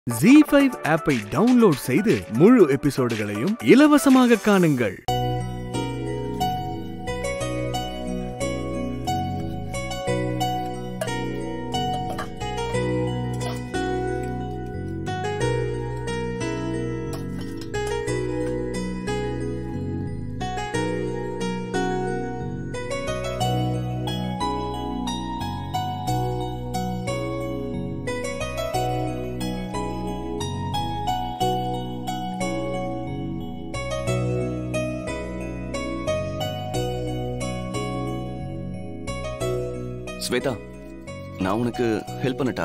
G five ஆப்பை download செய்து முழு எபிசோடுகளையும் இலவசமாக காணுங்கள் ஸ்வேதா நான் உனக்கு ஹெல்ப் பண்ணட்டா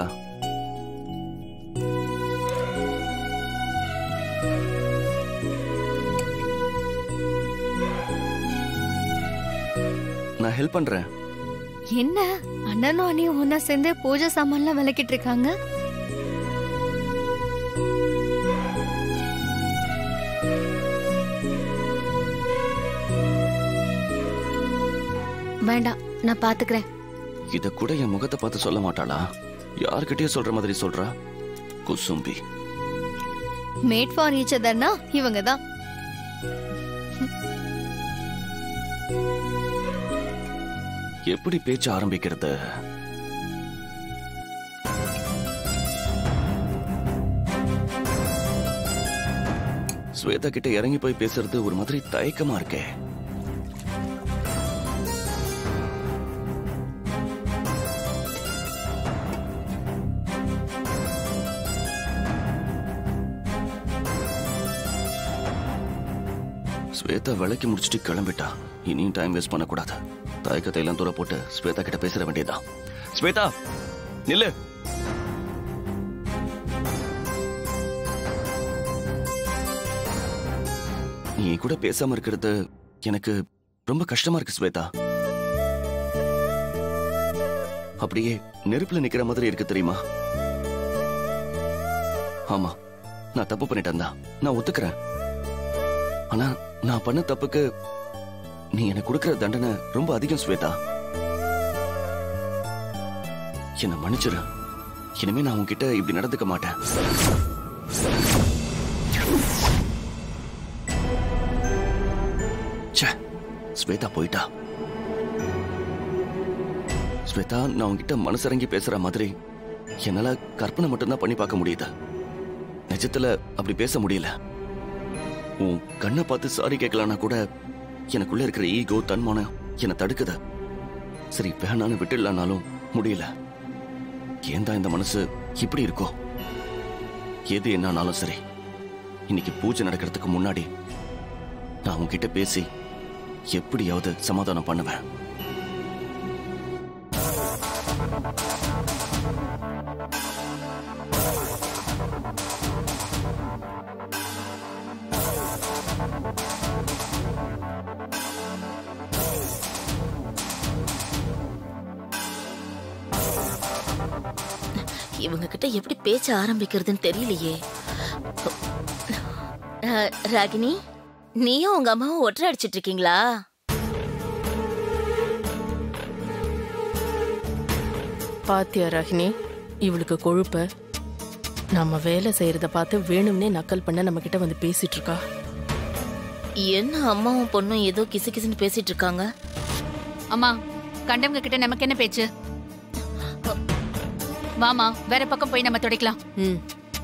நான் ஹெல்ப் பண்றேன் என்ன அண்ணனும் அண்ணியும் ஒன்னா சேர்ந்து பூஜை சாமான்லாம் விளக்கிட்டு இருக்காங்க வேண்டாம் நான் பாத்துக்கிறேன் இத கூட என் முகத்தை பார்த்து சொல்ல மாட்டாளா யார்கிட்டயே சொல்ற மாதிரி சொல்றா குசும்பி மேட் ஃபார் ஈச் அதர்னா இவங்க தான் எப்படி பேச்ச ஆரம்பிக்கிறது ஸ்வேதா கிட்ட இறங்கி போய் பேசுறது ஒரு மாதிரி தயக்கமா இருக்கே ஸ்வேதா விலைக்கு முடிச்சிட்டு கிளம்பிட்டா இனியும் டைம் வேஸ்ட் பண்ணக்கூடாது தயக்கத்தை எல்லாம் தூர போட்டு ஸ்வேதா கிட்ட பேசிட வேண்டியதுதான் ஸ்வேதா நில்லு நீ கூட பேசாம இருக்கிறது எனக்கு ரொம்ப கஷ்டமா இருக்கு ஸ்வேதா அப்படியே நெருப்புல நிக்கிற மாதிரி இருக்கு தெரியுமா ஆமா நான் தப்பு பண்ணிட்டேன் தான் நான் ஒத்துக்கிறேன் ஆனா நான் பண்ண தப்புக்கு நீ எனக்கு கொடுக்கிற தண்டனை ரொம்ப அதிகம் ஸ்வேதா என்ன மன்னிச்சிரு இனிமே நான் உன்கிட்ட இப்படி நடந்துக்க மாட்டேன் ச்சே, ஸ்வேதா போயிட்டா ஸ்வேதா நான் உன்கிட்ட மனசிறங்கி பேசுற மாதிரி என்னால கற்பனை மட்டும்தான் பண்ணி பார்க்க முடியுது நிஜத்துல அப்படி பேச முடியல உன் கண்ணை பார்த்து சாரி கேட்கலன்னா கூட எனக்குள்ள இருக்கிற ஈகோ தன்மானம் என்னை தடுக்குது சரி வேணான்னு விட்டுடலானாலும் முடியல ஏன் தான் இந்த மனசு இப்படி இருக்கோ எது என்னானாலும் சரி இன்னைக்கு பூஜை நடக்கிறதுக்கு முன்னாடி நான் உன்கிட்ட பேசி எப்படியாவது சமாதானம் பண்ணுவேன் இவங்க கிட்ட எப்படி பேச்ச ஆரம்பிக்கிறதுன்னு தெரியலையே அஹ், ராகினி நீயும் உங்க அம்மாவும் ஒற்றை அடிச்சிட்டு இருக்கீங்களா பாத்தியா ராகினி இவளுக்கு கொழுப்ப நம்ம வேலை செய்யறத பார்த்து வேணும்னே நக்கல் பண்ண நம்ம கிட்ட வந்து பேசிட்டு இருக்கா என்ன அம்மாவும் பொண்ணும் ஏதோ கிசு கிசுன்னு பேசிட்டு இருக்காங்க அம்மா கண்டவங்க கிட்ட நமக்கு என்ன பேச்சு வாமா வேற பக்கம் போய் நம்ம துடைக்கலாம் ம்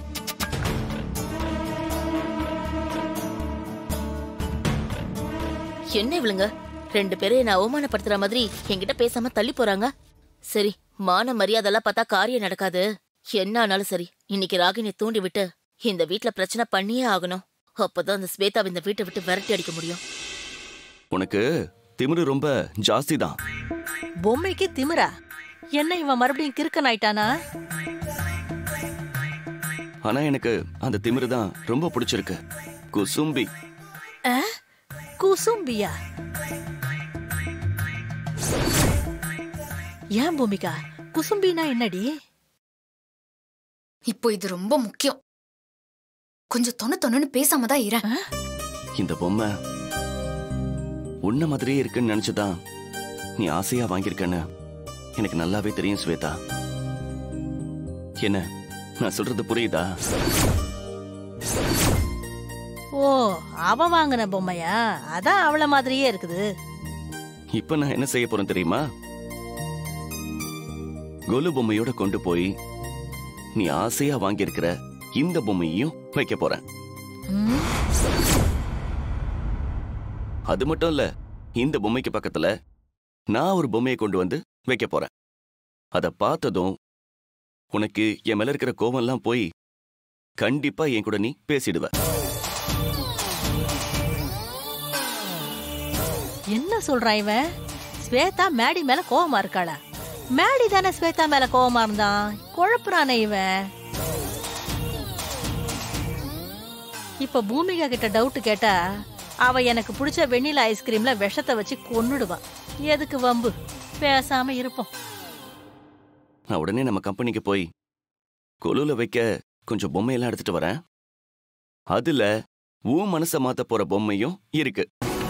என்ன இவளுங்க ரெண்டு பேரும் என்ன அவமானப்படுத்துற மாதிரி என்கிட்ட பேசாம தள்ளி போறாங்க சரி மான மரியாதைலாம் பார்த்தா காரியம் நடக்காது என்ன ஆனாலும் சரி இன்னைக்கு ராகினி தூண்டி விட்டு இந்த வீட்ல பிரச்சனை பண்ணியே ஆகணும் அப்பதான் அந்த ஸ்வேதாவை இந்த வீட்டை விட்டு விரட்டி அடிக்க முடியும் உனக்கு திமிரு ரொம்ப ஜாஸ்தி தான் பொம்மைக்கு திமிரா என்ன இவன் மறுபடியும் கிறுக்கன் ஆயிட்டானா ஆனா எனக்கு அந்த திமிரு தான் ரொம்ப பிடிச்சிருக்கு குசும்பி குசும்பியா ஏன் பூமிகா குசும்பினா என்னடி இப்போ இது ரொம்ப முக்கியம் கொஞ்சம் தொண்ணு தொண்ணுன்னு பேசாம தான் இரு இந்த பொம்மை உன்ன மாதிரியே இருக்குன்னு நினைச்சுதான் நீ ஆசையா வாங்கியிருக்கன்னு எனக்கு நல்லாவே தெரியும் ஸ்வேதா என்ன நான் சொல்றது புரியுதா ஓ அவ வாங்கின பொம்மையா அதான் அவள மாதிரியே இருக்குது இப்ப நான் என்ன செய்ய போறேன் தெரியுமா கொலு பொம்மையோட கொண்டு போய் நீ ஆசையா வாங்கியிருக்கிற இந்த பொம்மையையும் வைக்க போறேன் ம், அது மட்டும் இல்ல இந்த பொம்மைக்கு பக்கத்துல நான் ஒரு பொம்மையை கொண்டு வந்து வைக்க போறேன் அத பார்த்ததும் உனக்கு என் மேல இருக்கிற கோவம்லாம் போய் கண்டிப்பா என் கூட நீ பேசிடுவ என்ன சொல்றான் இவன் ஸ்வேதா மேடி மேல கோவமா இருக்காளா மேடி தானே ஸ்வேதா மேல கோவமா இருந்தான் குழப்புறானே இவன் இப்ப பூமிகா கிட்ட டவுட் கேட்டா அவ எனக்கு பிடிச்ச வெண்ணிலா ஐஸ்கிரீம்ல விஷத்தை வச்சு கொன்னுடுவான் எதுக்கு வம்பு பேசாம இருப்போம் நான் உடனே நம்ம கம்பெனிக்கு போய் கொலுல வைக்க கொஞ்சம் பொம்மையெல்லாம் எடுத்துட்டு வரேன் அதுல உன் மனசை மாத்த போற பொம்மையும் இருக்கு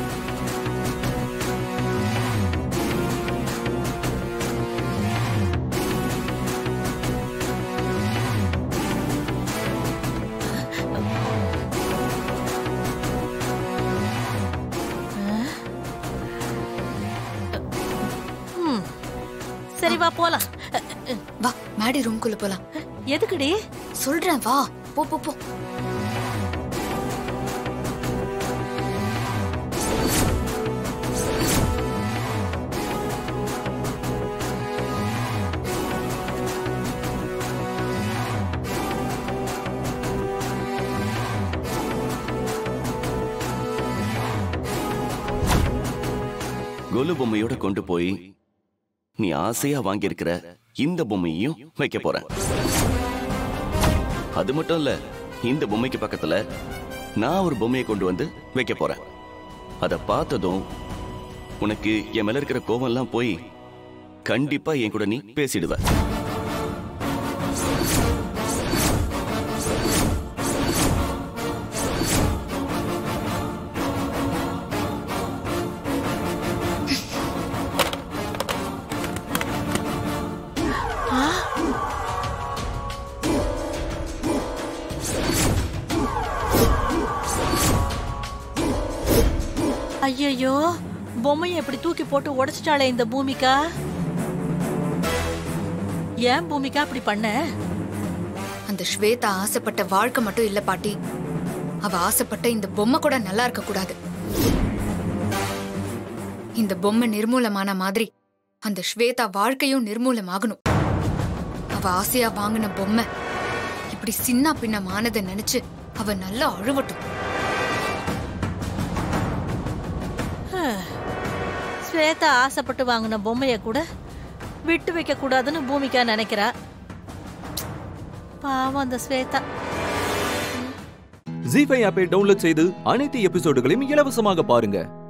ம். சரி வா போலாம் வா மேடி ரூம்குள்ள போலாம் எதுக்குடி சொல்றேன் வா போ போ போ கொலு பொம்மையோட கொண்டு போய் நீ ஆசையா வாங்கியிருக்கிற இந்த பொம்மையையும் வைக்க போறேன் அது மட்டும் இல்ல இந்த பொம்மைக்கு பக்கத்துல நான் ஒரு பொம்மையை கொண்டு வந்து வைக்க போறேன் அத பார்த்ததும் உனக்கு என் மேல இருக்கிற கோவம்லாம் போய் கண்டிப்பா என் கூட நீ பேசிடுவ ஐயையோ பொம்மையை இப்படி தூக்கி போட்டு உடைச்சிட்டாளே இந்த பூமிகா ஏன் பூமிகா அப்படி பண்ண அந்த ஸ்வேதா ஆசைப்பட்ட வாழ்க்கை மட்டும் இல்ல பாட்டி அவ ஆசைப்பட்ட இந்த பொம்மை கூட நல்லா இருக்க கூடாது இந்த பொம்மை நிர்மூலமான மாதிரி அந்த ஸ்வேதா வாழ்க்கையும் நிர்மூலமாகணும் அவ ஆசையா வாங்கின பொம்மை இப்படி சின்ன பின்னமானதை நினைச்சு அவ நல்லா அழுவட்டும் ஸ்வேதா ஆசைப்பட்டு வாங்கின பொம்மைய கூட விட்டு வைக்க கூடாதுன்னு பூமிகா நினைக்கிறா பாவம் அந்த ஸ்வேதா ஜி ஃபைவ் ஆப்பை டவுன்லோட் செய்து அனைத்து எபிசோடுகளையும் இலவசமாக பாருங்க